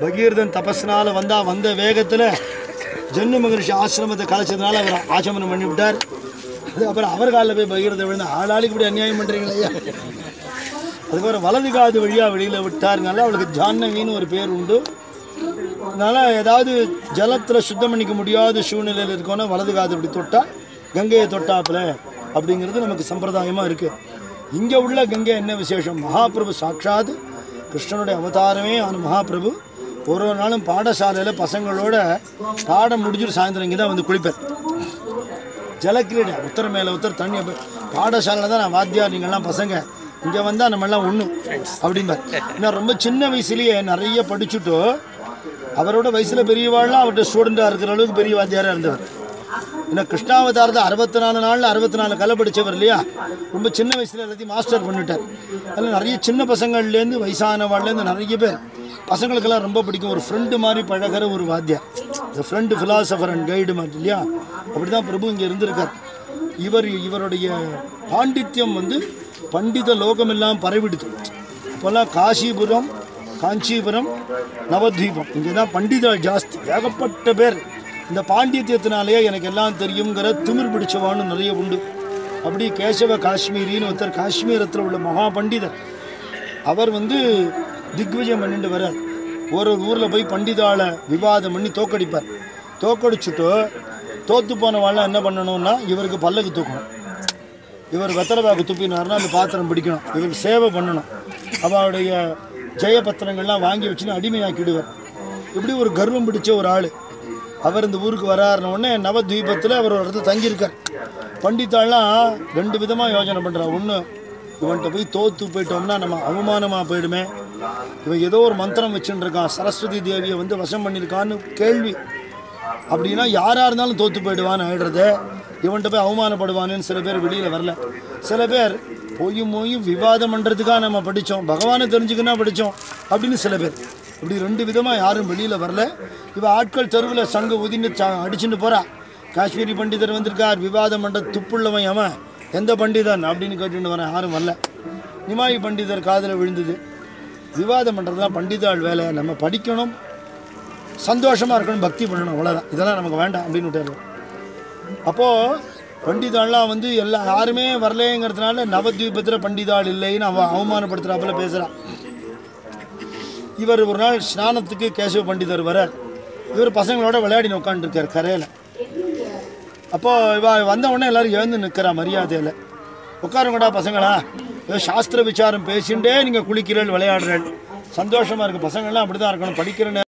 பகீரதன் தபஸ்னால வந்தா வந்த வேகத்தில் ஜன்னு மகரிஷி ஆசிரமத்தை கலைச்சதுனால அவர் ஆச்சமனம் பண்ணி விட்டார் அதுக்கப்புறம் அவர் காலில் போய் பகீரதை விழுந்து ஆளாளுக்கு இப்படி அநியாயம் பண்ணுறீங்களா ஐயா அதுக்கப்புறம் வலது காது வழியாக வெளியில் விட்டாருனால அவளுக்கு ஜான்னவின்னு ஒரு பேர் உண்டு அதனால் ஏதாவது ஜலத்தில் சுத்தம் பண்ணிக்க முடியாத சூழ்நிலையில் இருக்கோன்னா வலது காது இப்படி தொட்டால் கங்கையை தொட்டாப்புல அப்படிங்கிறது நமக்கு சம்பிரதாயமாக இருக்குது இங்கே உள்ள கங்கை என்ன விசேஷம் மகாபிரபு சாட்சாத் கிருஷ்ணனுடைய அவதாரமே ஆன மகாபிரபு ஒரு ஒரு நாளும் பாடசாலையில் பசங்களோட பாடம் முடிஞ்சுட்டு சாயந்தரம் இங்கே தான் வந்து குளிப்பார் ஜலக்கிரீடை உத்தர மேலே உத்தர தண்ணி அப்ப- பாடசாலையில் தான் நான் வாத்தியார் நீங்கள்லாம் பசங்க இங்கே வந்தால் நம்மெல்லாம் ஒன்று அப்படிம்பார் இன்னும் ரொம்ப சின்ன வயசுலேயே நிறைய படிச்சுட்டு அவரோட வயசில் பெரியவாள்லாம் அவர்கிட்ட ஸ்டூடெண்ட்டாக இருக்கிற அளவுக்கு பெரிய வாத்தியாராக இருந்தவர் ஏன்னா கிருஷ்ணாவதாரத்தை அறுபத்தி நாலு நாளில் அறுபத்தி நாலு கலை படித்தவர் இல்லையா ரொம்ப சின்ன வயசில் எல்லாத்தையும் மாஸ்டர் பண்ணிட்டார் அதில் நிறைய சின்ன பசங்கள்லேருந்து வயசானவாள்லேருந்து நிறைய பேர் பசங்களுக்கெல்லாம் ரொம்ப பிடிக்கும் ஒரு ஃப்ரெண்டு மாதிரி பழகுற ஒரு வாத்தியார் இந்த ஃப்ரெண்டு ஃபிலாசபர் அண்ட் கைடு மாதிரி இல்லையா அப்படி தான் பிரபு இங்கே இருந்திருக்கார் இவர் இவருடைய பாண்டித்யம் வந்து பண்டித லோகமெல்லாம் பரவிடுது இப்போல்லாம் காசிபுரம் காஞ்சிபுரம் நவத்வீபம் இங்கே தான் பண்டிதர்கள் ஜாஸ்தி ஏகப்பட்ட பேர் இந்த பாண்டித்யத்தினாலேயே எனக்கு எல்லாம் தெரியுங்கிற திமிர் பிடிச்சவான்னு நிறைய உண்டு அப்படி கேசவ காஷ்மீரின்னு ஒருத்தர் காஷ்மீரத்தில் உள்ள மகா பண்டிதர் அவர் வந்து திக்விஜயம் பண்ணிட்டு வரார் ஒரு ஒரு ஊரில் போய் பண்டிதாளை விவாதம் பண்ணி தோக்கடிப்பார் தோக்கடிச்சுட்டு தோத்து போனவாள்லாம் என்ன பண்ணணும்னா இவருக்கு பல்லக்கு தூக்கணும் இவர் வெத்தலைபாக்கு துப்பினார்னா அந்த பாத்திரம் பிடிக்கணும் இவருக்கு சேவை பண்ணணும் அவருடைய ஜெய பத்திரங்கள்லாம் வாங்கி வச்சுன்னு அடிமையாக்கிடுவார் இப்படி ஒரு கர்வம் பிடிச்ச ஒரு ஆள் அவர் இந்த ஊருக்கு வராருன உடனே நவத்வீபத்தில் அவர் ஒரு இடத்துல தங்கியிருக்கார் பண்டித்தாள்லாம் ரெண்டு விதமாக யோசனை பண்ணுறா ஒன்று இவன்கிட்ட போய் தோத்து போயிட்டோம்னா நம்ம அவமானமாக போயிடுமே இவன் ஏதோ ஒரு மந்திரம் வச்சுட்டு இருக்கான் சரஸ்வதி தேவியை வந்து வசம் பண்ணியிருக்கான்னு கேள்வி அப்படின்னா யாராக இருந்தாலும் தோத்து போயிடுவான்னு ஆயிடுறது இவன்கிட்ட போய் அவமானப்படுவானுன்னு சில பேர் வெளியில் வரல சில பேர் பொய்யும் மொய்யும் விவாதம் பண்ணுறதுக்காக நம்ம படித்தோம் பகவானை தெரிஞ்சுக்கன்னா படித்தோம் அப்படின்னு சில பேர் இப்படி ரெண்டு விதமாக யாரும் வெளியில் வரல இவ ஆட்கள் தெருவில் சங்கு உதின்னு ச அடிச்சுட்டு போகிறா காஷ்மீரி பண்டிதர் வந்திருக்கார் விவாதம் பண்ணுற துப்புள்ளவன் அவன் எந்த பண்டிதன் அப்படின்னு கேட்டுட்டு வரேன் யாரும் வரல நிமாயி பண்டிதர் காதில் விழுந்தது விவாதம் பண்ணுறது தான் பண்டிதாள் வேலை நம்ம படிக்கணும் சந்தோஷமாக இருக்கணும் பக்தி பண்ணணும் அவ்வளோதான் இதெல்லாம் நமக்கு வேண்டாம் அப்படின்னு விட்டாரு அப்போது பண்டிதாள்லாம் வந்து எல்லா யாருமே வரலேங்கிறதுனால நவத்வீபத்தில் பண்டிதாள் இல்லைன்னு அவன் அவமானப்படுத்துகிறாப்புல பேசுகிறான் இவர் ஒரு நாள் ஸ்நானத்துக்கு கேசவ பண்டிதர் வரார் இவர் பசங்களோட விளையாடி உட்காந்துருக்கார் கரையில் அப்போது இவ வந்த உடனே எல்லாரும் எழுந்து நிற்கிறா மரியாதையில் உட்காருங்கடா பசங்களா ஏதோ சாஸ்திர விசாரம் பேசிண்டே நீங்கள் குளிக்கிறீர்கள் விளையாடுறீர்கள் சந்தோஷமாக இருக்குது பசங்கள்லாம் அப்படி தான் இருக்கணும் படிக்கிற நேரம்